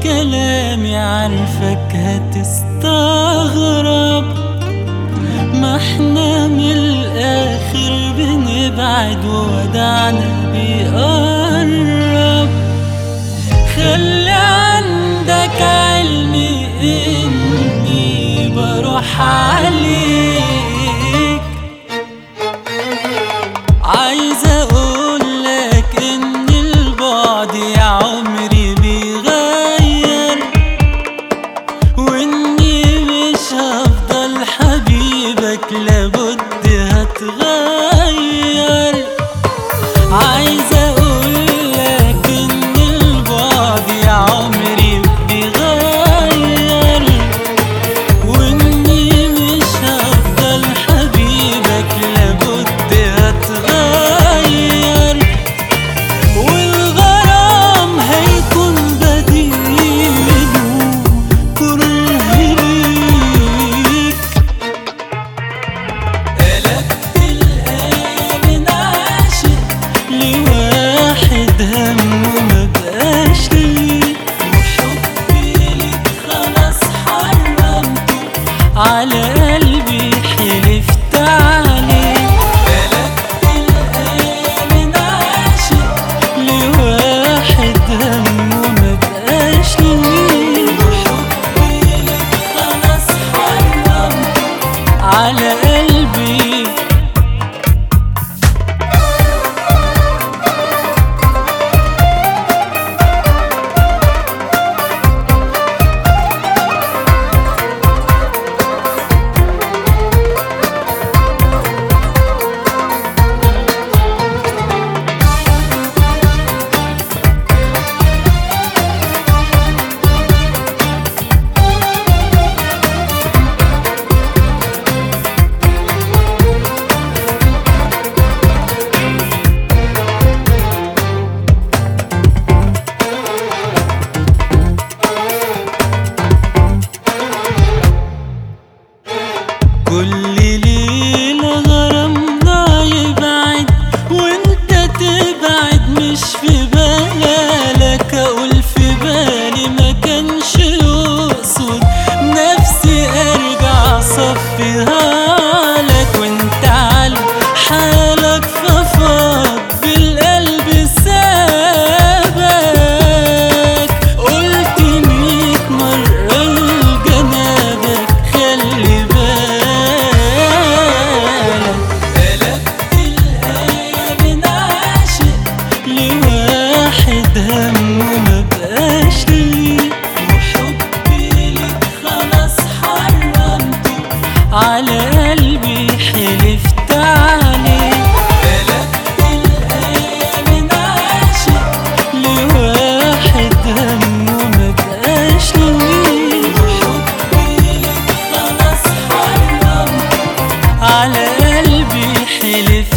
كلامي عارفك هتستغرب ما احنا من الاخر بنبعد وودعنا بيقرب خلي عندك علم اني بروح عليك عايز اقولك ان البعد يا عمري بيغير واني مش هفضل حبيبك لابد هتغير عايز اقولك ان البعد يا عمري بيغير واني مش هفضل حبيبك لابد هتغير والغرام هيكون بديله كره ليك قلبت الآية من عاشق لواحد همه مبقاش ليه وحبي ليك خلاص حرمته على قلبي حلفت عليه قلبت الآية من عاشق لواحد همه مبقاش ليه وحبي ليك خلاص حرمته على قلبي كل ليلة غرامنا يبعد وانت تبعد مش في بالك اقول في بالي ما كانش يقصد نفسي ارجع اصفيها لك وانت على حالك ففاض بالقلب سابك قلت ميت مرة لجنابك خلي بالك قلبت الآية من عاشق لواحد همه مبقاش ليه وحبي ليك خلاص حرمته على قلبي حلفت عليه قلبت الآية من عاشق لواحد همه مبقاش ليه وحبي ليك خلاص حرمته على قلبي حلفت